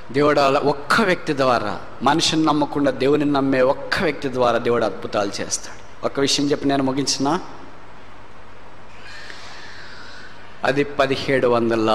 దేవుడు అలా ఒక్క వ్యక్తి ద్వారా మనిషిని నమ్మకుండా దేవుని నమ్మే ఒక్క వ్యక్తి ద్వారా దేవుడు అద్భుతాలు చేస్తాడు ఒక విషయం చెప్పి నేను ముగించిన అది పదిహేడు వందల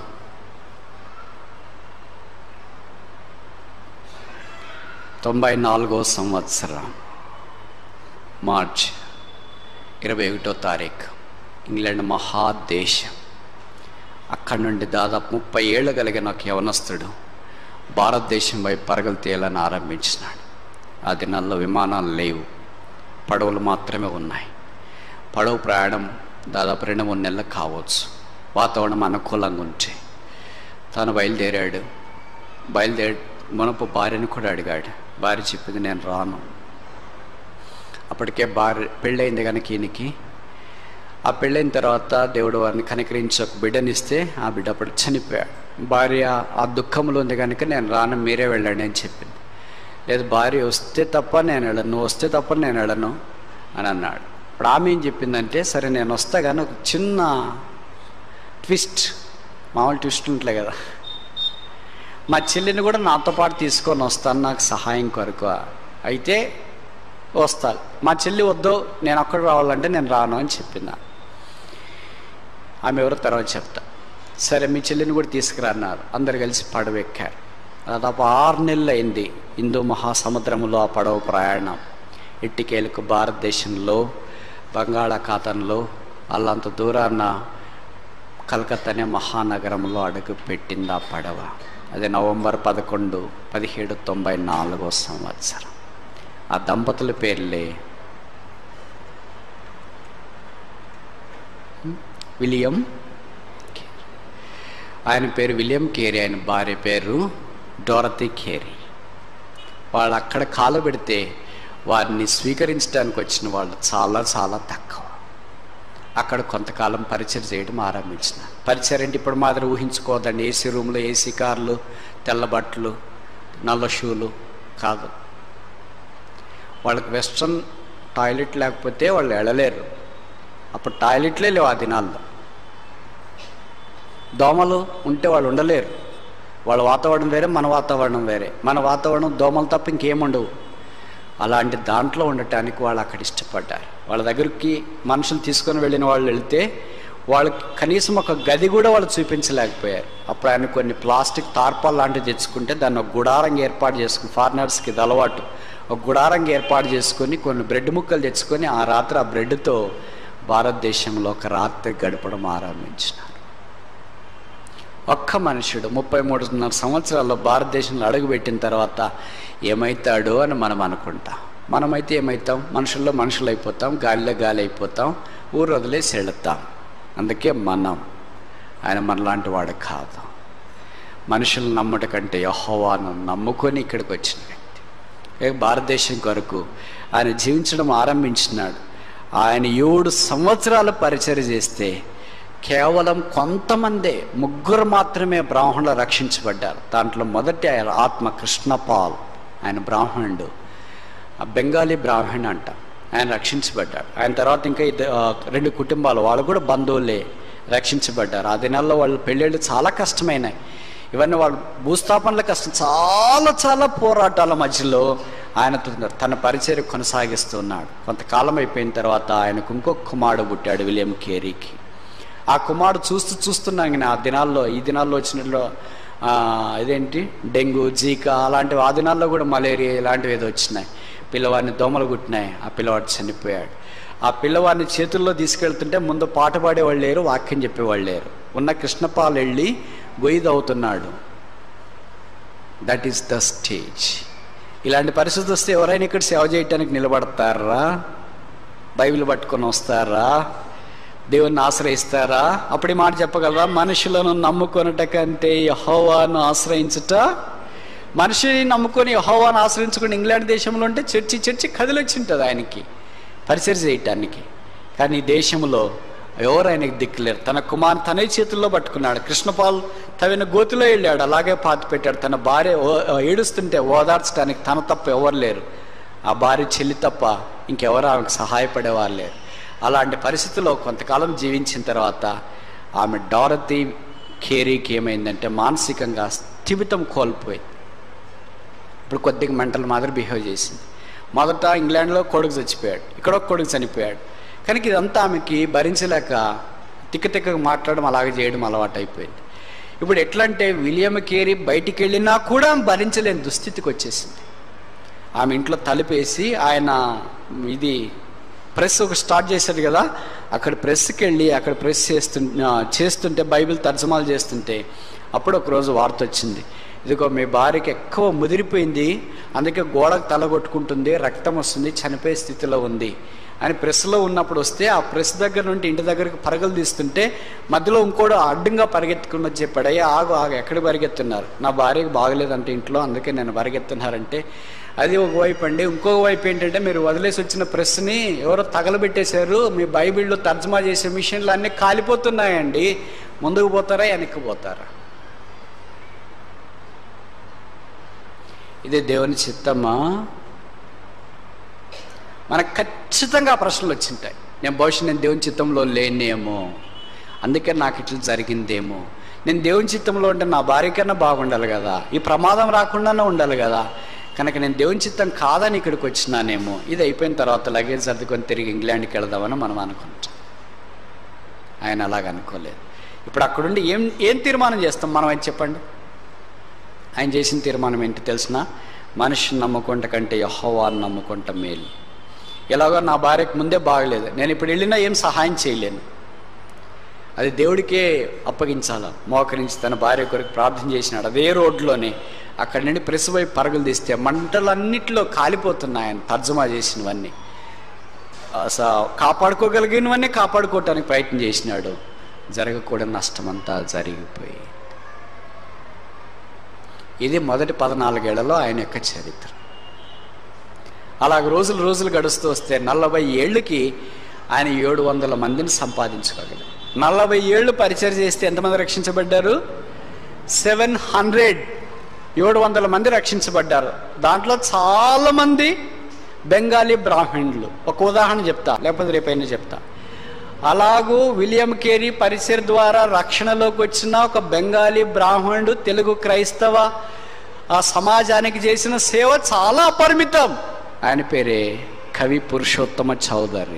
తొంభై నాలుగో సంవత్సరం మార్చ్ ఇరవై ఒకటో తారీఖు ఇంగ్లాండ్ మహాదేశం అక్కడి నుండి దాదాపు ముప్పై ఏళ్ళు కలిగిన ఒక యవనస్తుడు భారతదేశం వైపు పరుగులు తీయాలని ఆరంభించినాడు ఆ దినాల్లో విమానాలు లేవు పడవలు మాత్రమే ఉన్నాయి పడవ ప్రయాణం దాదాపు రెండు మూడు నెలలు కావచ్చు వాతావరణం అనుకూలంగా ఉంటే తాను బయలుదేరాడు బయలుదేరి మనపు భార్యని కూడా అడిగాడు భార్య చెప్పింది నేను రాను అప్పటికే భార్య పెళ్ళయింది కనుక ఈయనకి ఆ పెళ్ళైన తర్వాత దేవుడు వారిని కనికరించి ఒక బిడ్డనిస్తే ఆ బిడ్డ అప్పుడు చనిపోయాడు భార్య ఆ దుఃఖంలో ఉంది కనుక నేను రాను మీరే వెళ్ళండి అని చెప్పింది లేదు భార్య వస్తే తప్ప నేను వెళ్ళను నువ్వు వస్తే తప్ప నేను వెళ్ళను అని అన్నాడు ఇప్పుడు ఆమె ఏం చెప్పిందంటే సరే నేను వస్తా కానీ ఒక చిన్న ట్విస్ట్ మామూలు ట్విస్ట్ ఉంటలే కదా మా చెల్లిని కూడా నాతో పాటు తీసుకొని వస్తాను నాకు సహాయం కొరకు అయితే వస్తాను మా చెల్లి వద్దు నేను అక్కడ రావాలంటే నేను రాను అని చెప్పింది ఆమె ఎవరో తర్వాత చెప్తా సరే మీ చెల్లిని కూడా తీసుకురా అన్నారు అందరు కలిసి పడవ ఎక్కారు దాదాపు ఆరు నెలలు అయింది హిందూ మహాసముద్రంలో ఆ పడవ ప్రయాణం ఇట్టికేలకు భారతదేశంలో బంగాళాఖాతంలో అల్లంత దూరాన కలకత్తా అనే మహానగరంలో అడుగు పెట్టింది ఆ పడవ అది నవంబర్ పదకొండు పదిహేడు తొంభై నాలుగో సంవత్సరం ఆ దంపతుల పేర్లే విలియం కేరీ. ఆయన పేరు విలియం కేరీ ఆయన భార్య పేరు డోరతీ కేరీ వాళ్ళు అక్కడ కాలు పెడితే వారిని స్వీకరించడానికి వచ్చిన వాళ్ళు చాలా చాలా తక్కువ అక్కడ కొంతకాలం పరిచయం చేయడం ఆరంభించిన పరిచయం అంటే ఇప్పుడు మాదిరి ఊహించుకోదండి ఏసీ రూమ్లో ఏసీ కార్లు తెల్ల బట్టలు నల్ల షూలు కాదు వాళ్ళకి వెస్ట్రన్ టాయిలెట్ లేకపోతే వాళ్ళు వెళ్ళలేరు అప్పుడు టాయిలెట్లే లేవు ఆ దినాల్లో దోమలు ఉంటే వాళ్ళు ఉండలేరు వాళ్ళ వాతావరణం వేరే మన వాతావరణం వేరే మన వాతావరణం దోమలు తప్ప ఇంకేముండవు అలాంటి దాంట్లో ఉండటానికి వాళ్ళు అక్కడ ఇష్టపడ్డారు వాళ్ళ దగ్గరికి మనుషులు తీసుకొని వెళ్ళిన వాళ్ళు వెళ్తే వాళ్ళకి కనీసం ఒక గది కూడా వాళ్ళు చూపించలేకపోయారు అప్పుడు ఆయన కొన్ని ప్లాస్టిక్ తార్పాల్ లాంటివి తెచ్చుకుంటే దాన్ని ఒక గుడారంగా ఏర్పాటు చేసుకుని ఫారినర్స్కి ఇది అలవాటు ఒక గుడారంగా ఏర్పాటు చేసుకొని కొన్ని బ్రెడ్ ముక్కలు తెచ్చుకొని ఆ రాత్రి ఆ బ్రెడ్తో భారతదేశంలో ఒక రాత్రి గడపడం ఆరంభించినారు ఒక్క మనుషుడు ముప్పై మూడున్నర సంవత్సరాల్లో భారతదేశంలో అడుగుపెట్టిన తర్వాత ఏమవుతాడు అని మనం అనుకుంటాం మనమైతే ఏమవుతాం మనుషుల్లో మనుషులు అయిపోతాం గాలిలో గాలి అయిపోతాం ఊరు వదిలేసి వెళుతాం అందుకే మనం ఆయన మనలాంటి వాడు కాదు మనుషులు నమ్మట కంటే యహోవాను నమ్ముకొని ఇక్కడికి వచ్చిన వ్యక్తి ఏ భారతదేశం కొరకు ఆయన జీవించడం ఆరంభించినాడు ఆయన ఏడు సంవత్సరాలు పరిచయం చేస్తే కేవలం కొంతమందే ముగ్గురు మాత్రమే బ్రాహ్మణులు రక్షించబడ్డారు దాంట్లో మొదటి ఆయన ఆత్మ కృష్ణపాల్ ఆయన బ్రాహ్మణుడు ఆ బెంగాలీ బ్రాహ్మణ్ అంట ఆయన రక్షించబడ్డాడు ఆయన తర్వాత ఇంకా ఇద్ద- ఆ, రెండు కుటుంబాలు వాళ్ళు కూడా బంధువులే రక్షించబడ్డారు ఆ దినాల్లో వాళ్ళ పెళ్ళిళ్ళు చాలా కష్టమైనాయి ఇవన్నీ వాళ్ళు భూస్థాపనల కష్టం చాలా చాలా పోరాటాల మధ్యలో ఆయన తన- తన పరిచయం కొనసాగిస్తున్నాడు కొంతకాలం అయిపోయిన తర్వాత ఆయనకు ఇంకొక కుమారుడు పుట్టాడు విలియం కేరీకి ఆ కుమారుడు చూస్తూ చూస్తున్నాను ఆ దినాల్లో ఈ దినాల్లో వచ్చినట్లో ఆ, ఇదేంటి డెంగ్యూ జీకా అలాంటివి ఆ దినాల్లో కూడా మలేరియా ఇలాంటివి ఏదో వచ్చినాయి పిల్లవాడిని దోమలు కుట్టినాయి ఆ పిల్లవాడు చనిపోయాడు ఆ పిల్లవాడిని చేతుల్లో తీసుకెళ్తుంటే ముందు పాట పాడేవాళ్ళు లేరు వాక్యం చెప్పేవాళ్ళు లేరు ఉన్న కృష్ణపాలు వెళ్ళి గొయ్యి అవుతున్నాడు దట్ ఈస్ ద స్టేజ్ ఇలాంటి పరిస్థితి వస్తే ఎవరైనా ఇక్కడ సేవ చేయటానికి నిలబడతారా బైబిల్ పట్టుకొని వస్తారా దేవుణ్ణి ఆశ్రయిస్తారా అప్పుడు ఈ మాట చెప్పగలరా మనుషులను నమ్ముకొనుట కంటే యహోవాను ఆశ్రయించుట మనిషిని నమ్ముకొని యహోవాను ఆశ్రయించుకుని ఇంగ్లాండ్ దేశంలో ఉంటే చర్చి చర్చి కదిలొచ్చి ఉంటుంది ఆయనకి పరిచయం చేయటానికి కానీ ఈ దేశంలో ఎవరు ఆయనకి దిక్కులేరు తన కుమార్ తనే చేతుల్లో పట్టుకున్నాడు కృష్ణపాల్ తవిన గోతిలో వెళ్ళాడు అలాగే పాతి పెట్టాడు తన భార్య ఓ- ఏడుస్తుంటే ఓదార్చడానికి తన తప్ప ఎవరు లేరు ఆ భార్య చెల్లి తప్ప ఇంకెవరు ఆమెకు సహాయపడేవారు లేరు అలాంటి పరిస్థితిలో కొంతకాలం జీవించిన తర్వాత ఆమె డారతీ కేరీకి ఏమైందంటే మానసికంగా జీవితం కోల్పోయింది ఇప్పుడు కొద్దిగా మెంటల్ మాదిరి బిహేవ్ చేసింది మొదట ఇంగ్లాండ్లో కొడుకు చచ్చిపోయాడు ఇక్కడ ఒక కొడుకు చనిపోయాడు కనుక ఇదంతా ఆమెకి భరించలేక తిక్క తిక్కగా మాట్లాడడం అలాగే చేయడం అలవాటు అయిపోయింది ఇప్పుడు ఎట్లా అంటే విలియం కేరీ బయటికి వెళ్ళినా కూడా ఆమె భరించలేని దుస్థితికి వచ్చేసింది ఆమె ఇంట్లో తలుపేసి ఆయన ఇది ప్రెస్ ఒక స్టార్ట్ చేశాడు కదా అక్కడ ప్రెస్కి వెళ్ళి అక్కడ ప్రెస్ చేస్తు చేస్తుంటే బైబిల్ తర్జమాలు చేస్తుంటే అప్పుడు ఒక రోజు వార్త వచ్చింది ఇదిగో మీ భార్యకి ఎక్కువ ముదిరిపోయింది అందుకే గోడకు తల కొట్టుకుంటుంది రక్తం వస్తుంది చనిపోయే స్థితిలో ఉంది అని ప్రెస్లో ఉన్నప్పుడు వస్తే ఆ ప్రెస్ దగ్గర నుండి ఇంటి దగ్గరికి పరుగులు తీస్తుంటే మధ్యలో ఇంకోడు అడ్డంగా పరిగెత్తుకుని వచ్చి చెప్పాడు అయ్యా ఆగు ఆగు ఎక్కడ పరిగెత్తున్నారు నా భార్యకి బాగలేదంటే ఇంట్లో అందుకే నేను పరిగెత్తున్నారంటే అది ఒక వైపు అండి ఇంకొక వైపు ఏంటంటే మీరు వదిలేసి వచ్చిన ప్రెస్ని ఎవరో తగలబెట్టేశారు మీ బైబిల్లో తర్జమా చేసే మిషన్లు అన్నీ కాలిపోతున్నాయండి ముందుకు పోతారా వెనక్కి పోతారా ఇది దేవుని చిత్తమా మనకు ఖచ్చితంగా ఆ ప్రశ్నలు వచ్చింటాయి నేను బహుశా నేను దేవుని చిత్తంలో లేనేమో అందుకే నాకు ఇట్లా జరిగిందేమో నేను దేవుని చిత్తంలో ఉంటే నా భార్య కన్నా బాగుండాలి కదా ఈ ప్రమాదం రాకుండానే ఉండాలి కదా కనుక నేను దేవుని చిత్తం కాదని ఇక్కడికి వచ్చినానేమో ఇది అయిపోయిన తర్వాత లగేజ్ సర్దుకొని తిరిగి ఇంగ్లాండ్కి వెళదామని మనం అనుకుంటాం ఆయన అలాగ అనుకోలేదు ఇప్పుడు అక్కడుండి ఏం ఏం తీర్మానం చేస్తాం మనం అని చెప్పండి ఆయన చేసిన తీర్మానం ఏంటి తెలిసిన మనిషిని నమ్ముకుంట కంటే యహోవాన్ని నమ్ముకుంట మేలు ఎలాగో నా భార్యకు ముందే బాగలేదు నేను ఇప్పుడు వెళ్ళినా ఏం సహాయం చేయలేను అది దేవుడికే అప్పగించాల మోకరించి తన భార్య కొరకు ప్రార్థన చేసినాడు అదే రోడ్లోనే అక్కడి నుండి ప్రెస్ వైపు పరుగులు తీస్తే మంటలన్నిట్లో కాలిపోతున్నాయి ఆయన తర్జమా చేసినవన్నీ అసలు కాపాడుకోగలిగినవన్నీ కాపాడుకోవటానికి ప్రయత్నం చేసినాడు జరగకూడని నష్టమంతా జరిగిపోయి ఇది మొదటి పద్నాలుగేళ్లలో ఆయన యొక్క చరిత్ర అలాగ రోజులు రోజులు గడుస్తూ వస్తే నలభై ఏళ్ళకి ఆయన ఏడు వందల మందిని సంపాదించుకోగలరు నలభై ఏళ్ళు పరిచయం చేస్తే ఎంతమంది రక్షించబడ్డారు సెవెన్ హండ్రెడ్ ఏడు వందల మంది రక్షించబడ్డారు దాంట్లో చాలా మంది బెంగాలీ బ్రాహ్మణులు ఒక ఉదాహరణ చెప్తా లేకపోతే రేపైనా చెప్తా అలాగూ విలియం కేరీ పరిసర ద్వారా రక్షణలోకి వచ్చిన ఒక బెంగాలీ బ్రాహ్మణుడు తెలుగు క్రైస్తవ ఆ సమాజానికి చేసిన సేవ చాలా అపరిమితం ఆయన పేరే కవి పురుషోత్తమ చౌదరి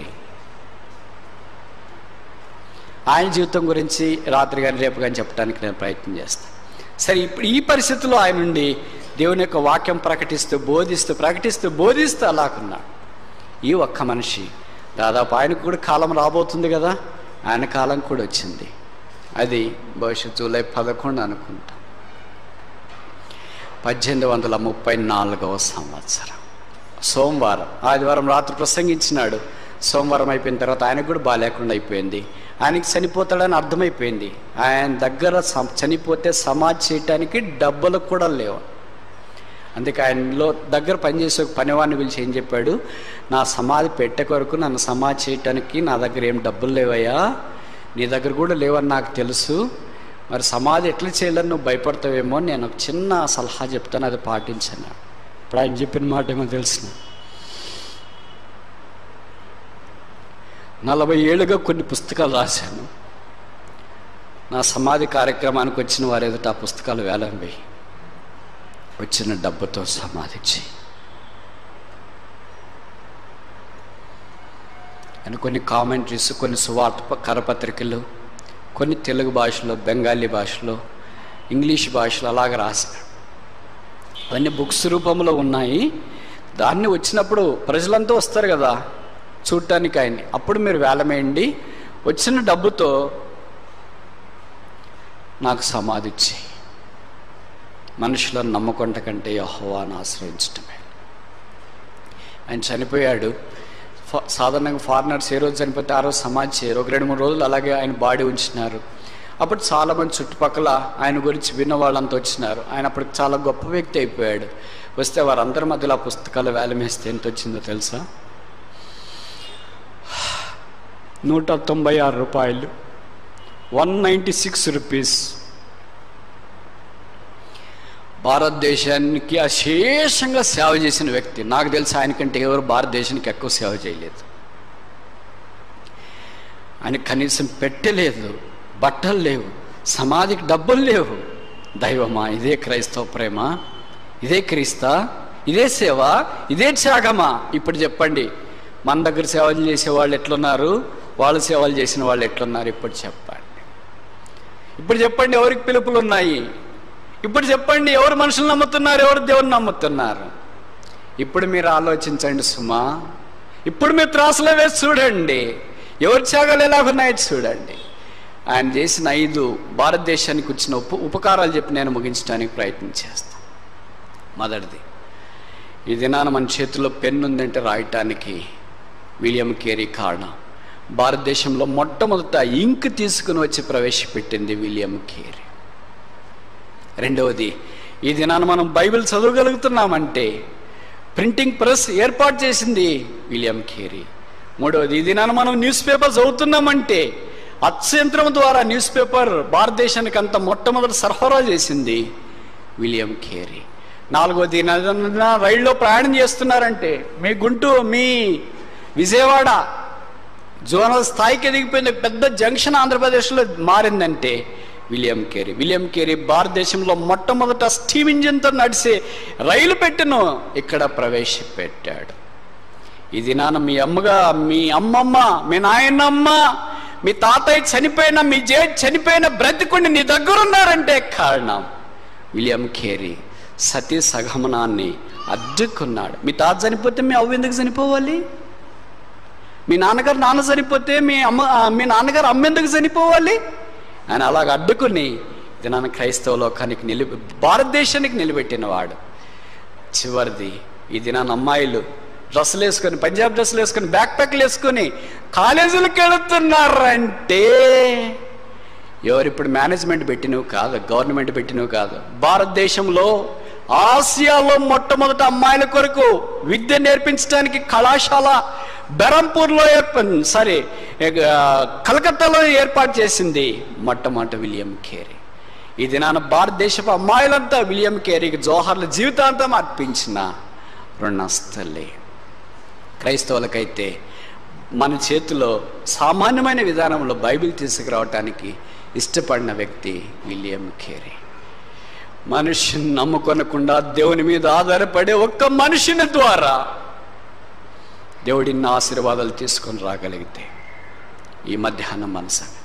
ఆయన జీవితం గురించి రాత్రి కానీ రేపు కానీ చెప్పడానికి నేను ప్రయత్నం చేస్తాను సరే ఇప్పుడు ఈ పరిస్థితుల్లో ఆయన నుండి దేవుని యొక్క వాక్యం ప్రకటిస్తూ బోధిస్తూ ప్రకటిస్తూ బోధిస్తూ అలాకున్నాడు ఈ ఒక్క మనిషి దాదాపు ఆయనకు కూడా కాలం రాబోతుంది కదా ఆయన కాలం కూడా వచ్చింది అది బహుశా జూలై పదకొండు అనుకుంటా పద్దెనిమిది వందల ముప్పై నాలుగవ సంవత్సరం సోమవారం ఆదివారం రాత్రి ప్రసంగించినాడు సోమవారం అయిపోయిన తర్వాత ఆయనకు కూడా బాగాలేకుండా అయిపోయింది ఆయనకి చనిపోతాడని అర్థమైపోయింది ఆయన దగ్గర సం- చనిపోతే సమాధి చేయటానికి డబ్బులు కూడా లేవు అందుకే ఆయనలో దగ్గర పనిచేసే ఒక పనివాడిని పిలిచి ఏం చెప్పాడు నా సమాధి పెట్టే కొరకు నన్ను సమాధి చేయటానికి నా దగ్గర ఏం డబ్బులు లేవయ్యా నీ దగ్గర కూడా లేవని నాకు తెలుసు మరి సమాధి ఎట్లా చేయాలని నువ్వు భయపడతావేమో అని నేను ఒక చిన్న సలహా చెప్తాను అది పాటించాను ఇప్పుడు ఆయన చెప్పిన మాట ఏమో తెలిసిన నలభై ఏళ్ళుగా కొన్ని పుస్తకాలు రాశాను నా సమాధి కార్యక్రమానికి వచ్చిన వారు ఎదుట ఆ పుస్తకాలు వేలం వేయి వచ్చిన డబ్బుతో సమాధించి అని కొన్ని కామెంటరీస్ కొన్ని సువార్త కరపత్రికలు కొన్ని తెలుగు భాషలో బెంగాలీ భాషలో ఇంగ్లీష్ భాషలో అలాగ రాశాడు అవన్నీ బుక్స్ రూపంలో ఉన్నాయి దాన్ని వచ్చినప్పుడు ప్రజలంతా వస్తారు కదా చూడటానికి ఆయన్ని అప్పుడు మీరు వేలమేయండి వచ్చిన డబ్బుతో నాకు సమాధిచ్చి మనుషులను నమ్మకొంట కంటే యహోవాను ఆశ్రయించటమే ఆయన చనిపోయాడు ఫ- సాధారణంగా ఫారినర్స్ ఏ రోజు చనిపోతే ఆ రోజు సమాధి చేయరు ఒక రెండు మూడు రోజులు అలాగే ఆయన బాడీ ఉంచినారు అప్పుడు చాలామంది చుట్టుపక్కల ఆయన గురించి విన్న వాళ్ళంతా వచ్చినారు ఆయన అప్పుడు చాలా గొప్ప వ్యక్తి అయిపోయాడు వస్తే వారందరి మధ్యలో ఆ పుస్తకాలు వేలమేస్తే ఎంత వచ్చిందో తెలుసా నూట తొంభై ఆరు రూపాయలు వన్ నైంటీ సిక్స్ రూపీస్ భారతదేశానికి అశేషంగా సేవ చేసిన వ్యక్తి నాకు తెలిసి ఆయనకంటే ఎవరు భారతదేశానికి ఎక్కువ సేవ చేయలేదు ఆయన కనీసం పెట్టలేదు బట్టలు లేవు సమాధికి డబ్బులు లేవు దైవమా ఇదే క్రైస్తవ ప్రేమ ఇదే క్రీస్తా ఇదే సేవ ఇదే త్యాగమా ఇప్పుడు చెప్పండి మన దగ్గర సేవలు చేసే వాళ్ళు ఎట్లున్నారు వాళ్ళు సేవలు చేసిన వాళ్ళు ఎట్లున్నారు ఇప్పుడు చెప్పండి ఇప్పుడు చెప్పండి ఎవరికి పిలుపులు ఉన్నాయి ఇప్పుడు చెప్పండి ఎవరు మనుషులు నమ్ముతున్నారు ఎవరు దేవుని నమ్ముతున్నారు ఇప్పుడు మీరు ఆలోచించండి సుమా ఇప్పుడు మీరు త్రాసులో వేసి చూడండి ఎవరి త్యాగాలు ఎలా ఉన్నాయో చూడండి ఆయన చేసిన ఐదు భారతదేశానికి వచ్చిన ఉప ఉపకారాలు చెప్పి నేను ముగించడానికి ప్రయత్నం చేస్తాను మొదటిది ఈ దినాన మన చేతిలో పెన్ను ఉందంటే రాయటానికి విలియం కేరీ కారణం భారతదేశంలో మొట్టమొదట ఇంక్ తీసుకుని వచ్చి ప్రవేశపెట్టింది విలియం కేరీ రెండవది ఈ దినాన మనం బైబిల్ చదవగలుగుతున్నామంటే ప్రింటింగ్ ప్రెస్ ఏర్పాటు చేసింది విలియం కేరీ మూడవది ఈ దినాన మనం న్యూస్ పేపర్ చదువుతున్నామంటే అత్యంత్రం ద్వారా న్యూస్ పేపర్ భారతదేశానికి అంత మొట్టమొదటి సరఫరా చేసింది విలియం కేరీ నాలుగవది నదన రైల్లో ప్రయాణం చేస్తున్నారంటే మీ గుంటూరు మీ విజయవాడ జోనల్ స్థాయికి ఎదిగిపోయింది పెద్ద జంక్షన్ ఆంధ్రప్రదేశ్లో మారిందంటే విలియం కేరీ విలియం కేరీ భారతదేశంలో మొట్టమొదట స్టీమ్ ఇంజిన్తో నడిచే రైలు పెట్టెను ఇక్కడ ప్రవేశపెట్టాడు ఇది నాన్న మీ అమ్మగా మీ అమ్మమ్మ మీ నాయనమ్మ మీ తాతయ్య చనిపోయిన మీ జే చనిపోయిన బ్రతికుండి నీ దగ్గర ఉన్నారంటే కారణం విలియం కేరీ సతీ సగమనాన్ని అడ్డుకున్నాడు మీ తాత చనిపోతే మీ అవ్వ ఎందుకు చనిపోవాలి మీ నాన్నగారు నాన్న చనిపోతే మీ అమ్మ ఆ, మీ నాన్నగారు అమ్మ ఎందుకు చనిపోవాలి ఆయన అలాగ అడ్డుకుని ఇది నాన్న క్రైస్తవ లోకానికి నిలబె భారతదేశానికి నిలబెట్టిన వాడు చివరిది ఈ దినాన్న అమ్మాయిలు డ్రెస్సులు వేసుకొని పంజాబ్ డ్రెస్సులు వేసుకొని బ్యాక్ ప్యాక్లు వేసుకొని కాలేజీలకు వెళుతున్నారంటే ఎవరు ఇప్పుడు మేనేజ్మెంట్ పెట్టినవి కాదు గవర్నమెంట్ పెట్టినవి కాదు భారతదేశంలో ఆసియాలో మొట్టమొదట అమ్మాయిల కొరకు విద్య నేర్పించడానికి కళాశాల బెరంపూర్లో ఏర్ప సారీ ఆ, కలకత్తాలో ఏర్పాటు చేసింది మొట్టమొదట విలియం కేరీ ఈ దినాన భారతదేశపు అమ్మాయిలంతా విలియం కేరీకి జోహర్ల జీవితాంతం అర్పించిన రుణస్థలే క్రైస్తవులకైతే మన చేతిలో సామాన్యమైన విధానంలో బైబిల్ తీసుకురావటానికి ఇష్టపడిన వ్యక్తి విలియం కేరీ మనిషిని నమ్ముకొనకుండా దేవుని మీద ఆధారపడే ఒక్క మనిషిని ద్వారా దేవుడిన్న ఆశీర్వాదాలు తీసుకొని రాగలిగితే ఈ మధ్యాహ్నం మన సంగతి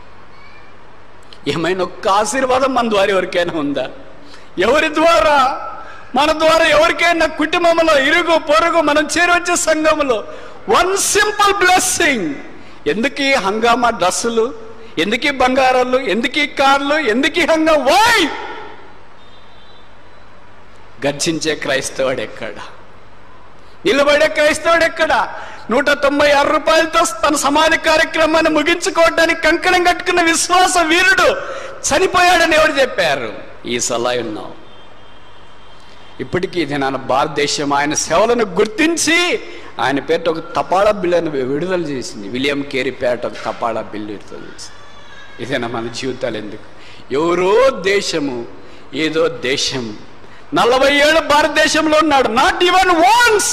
ఏమైనా ఒక్క ఆశీర్వాదం మన ద్వారా ఎవరికైనా ఉందా ఎవరి ద్వారా మన ద్వారా ఎవరికైనా కుటుంబంలో ఇరుగు పొరుగు మనం చేరవచ్చే సంఘంలో వన్ సింపుల్ బ్లెస్సింగ్ ఎందుకు ఈ హంగామా డ్రస్సులు ఎందుకు ఈ బంగారాలు ఎందుకు ఈ కార్లు ఎందుకు ఈ హంగా వై గర్జించే క్రైస్తవుడు ఎక్కడ నిలబడే క్రైస్తవుడు ఎక్కడ నూట తొంభై ఆరు రూపాయలతో తన సమాధి కార్యక్రమాన్ని ముగించుకోవడానికి కంకణం కట్టుకున్న విశ్వాస వీరుడు చనిపోయాడని ఎవరు చెప్పారు ఈ సలహా ఉన్నాం ఇప్పటికీ ఇది నా భారతదేశం ఆయన సేవలను గుర్తించి ఆయన పేట ఒక తపాళా బిల్లును విడుదల చేసింది విలియం కేరీ పేట ఒక తపాళా బిల్లు విడుదల చేసింది ఇదేనా మన జీవితాలు ఎందుకు ఎవరో దేశము ఏదో దేశం నలభై ఏళ్ళు భారతదేశంలో ఉన్నాడు not even once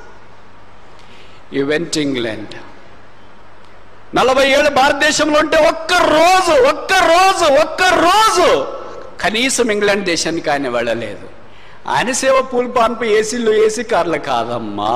he went England నలభై ఏళ్ళు భారతదేశంలో ఉంటే ఒక్క రోజు ఒక్క రోజు ఒక్క రోజు కనీసం ఇంగ్లాండ్ దేశానికి ఆయన వెళ్ళలేదు ఆయన సేవ పూల్ పాన్పు ఏసీలు ఏసీ కార్లు కాదమ్మా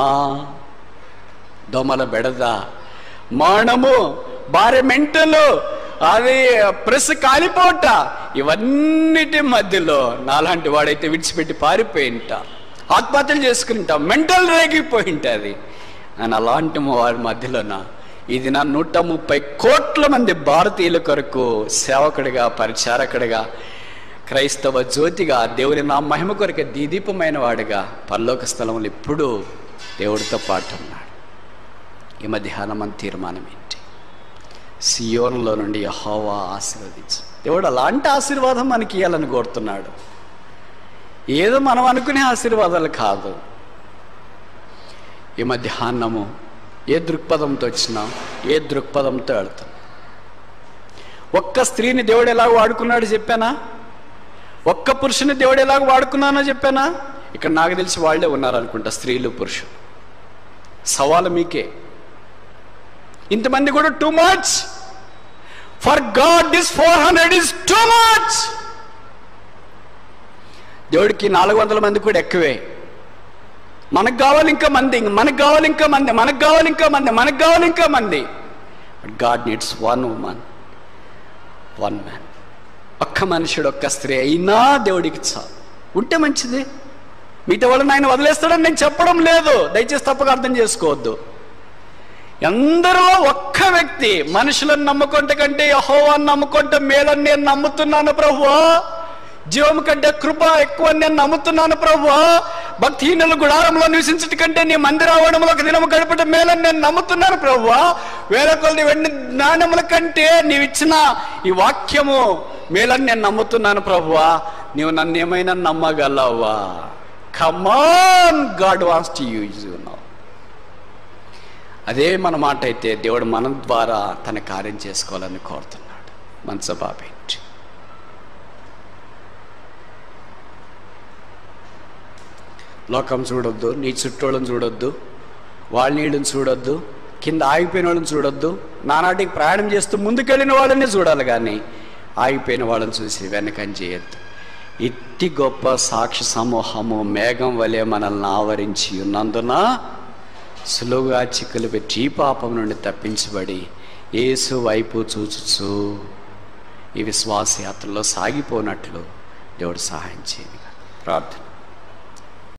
దోమల బెడద మానము భార్య మెంటలు అది ప్రెస్ కాలిపోట ఇవన్నిటి మధ్యలో నాలాంటి వాడైతే విడిచిపెట్టి పారిపోయింట ఆత్మహత్యలు చేసుకుంటా మెంటల్ రేగిపోయింటది అని అలాంటి వారి మధ్యలోన ఇది నా నూట ముప్పై కోట్ల మంది భారతీయుల కొరకు సేవకుడిగా పరిచారకుడిగా క్రైస్తవ జ్యోతిగా దేవుని నా మహిమ కొరకే దీదీపమైన వాడిగా పరలోక స్థలంలో ఇప్పుడు దేవుడితో పాటు ఉన్నాడు ఈ మధ్యాహ్నం మన తీర్మానం ఏంటి సియోన్లో నుండి యహోవా ఆశీర్వదించు దేవుడు అలాంటి ఆశీర్వాదం మనకి ఇవ్వాలని కోరుతున్నాడు ఏదో మనం అనుకునే ఆశీర్వాదాలు కాదు ఈ మధ్యాహ్నము ఏ దృక్పథంతో వచ్చినా ఏ దృక్పథంతో వెళ్తాం ఒక్క స్త్రీని దేవుడు ఎలా వాడుకున్నాడు చెప్పానా ఒక్క పురుషుని దేవుడు ఎలాగ వాడుకున్నానో చెప్పానా ఇక్కడ నాకు తెలిసి వాళ్ళే ఉన్నారనుకుంటా స్త్రీలు పురుషులు సవాలు మీకే ఇంతమంది కూడా too much for God this four hundred is too much దేవుడికి నాలుగు వందల మంది కూడా ఎక్కువే మనకు కావాలి ఇంకా మంది మనకు కావాలి ఇంకా మంది మనకు కావాలి ఇంకా మంది మనకు కావాలి ఇంకా మంది but God needs one woman one man ఒక్క మనుషుడు ఒక్క స్త్రీ అయినా దేవుడికి చాలు ఉంటే మంచిది మిగతా వాళ్ళని ఆయన వదిలేస్తాడని నేను చెప్పడం లేదు దయచేసి తప్పక అర్థం చేసుకోవద్దు ఎందరో ఒక్క వ్యక్తి మనుషులను నమ్ముకుంటే కంటే యహోవాన్ని నమ్ముకుంటే మేలని నేను నమ్ముతున్నాను ప్రభువా జీవం కంటే కృప ఎక్కువ నేను నమ్ముతున్నాను ప్రభువా భక్తిహీనుల గుడారంలో నివసించట కంటే నీ మందిరావడంలో ఒక దినము గడపడం మేలని నేను నమ్ముతున్నాను ప్రభువా వేల కొద్ది వెండి నాణ్యముల కంటే నీవు ఇచ్చిన ఈ వాక్యము మేలని నేను నమ్ముతున్నాను ప్రభువా నీవు నన్ను ఏమైనా నమ్మగలవా come on God wants to use you now అదే మన మాట అయితే దేవుడు మన ద్వారా తన కార్యం చేసుకోవాలని కోరుతున్నాడు మనసు బాబేంటి లోకం చూడొద్దు నీ చుట్టోళ్ళని చూడొద్దు వాళ్ళ నీళ్ళని చూడొద్దు కింద ఆగిపోయిన వాళ్ళని చూడొద్దు నానాటికి ప్రయాణం చేస్తూ ముందుకెళ్ళిన వాళ్ళని చూడాలి కానీ ఆగిపోయిన వాళ్ళని చూసి వెనకని చేయొద్దు ఇట్టి గొప్ప సాక్షి సమూహము మేఘం వలె మనల్ని ఆవరించి ఉన్నందున సులువుగా చిక్కులు పెట్టి ఈ పాపం నుండి తప్పించబడి యేసు వైపు చూచుచు ఈ విశ్వాసయాత్రలో సాగిపోనట్లు దేవుడు సహాయం చేయగా ప్రార్థన